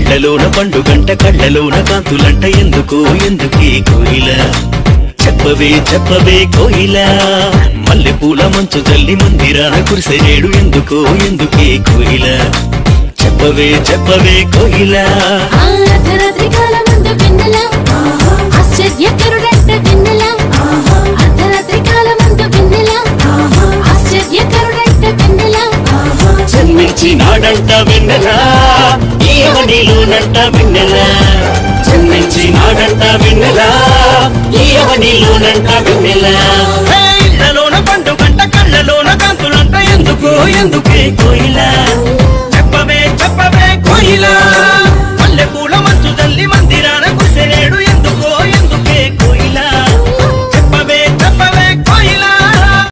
కళ్ళలోన పండుగంట కళ్ళలోన కాంతులంట ఎందుకు ఎందుకే కోయిల చెప్పవే చెప్పవే కోయిల మల్లె పూల మంచు జల్లి మందిరాన కురిసేడు ఎందుకో ఎందుకే కోయిల చెప్పవే చెప్పవే కోయిల ఆ అర్ధరాత్రి కాలం ముందు వెన్నెల ఆశ్చర్యకరుడంట వెన్నెల అర్ధరాత్రి కాలం ముందు వెన్నెల ఆశ్చర్యకరుడంట వెన్నెల జన్మించినాడంట వెన్నెల ఈయవనిలోనంట వెన్నెల జన్మించినాడంట వెన్నెల ఈయవనిలోనంట వెన్నెల హే, ఇళ్ళలోన పండుగంట కళ్ళలోన కాంతులంట ఎందుకో ఎందుకే కోయిల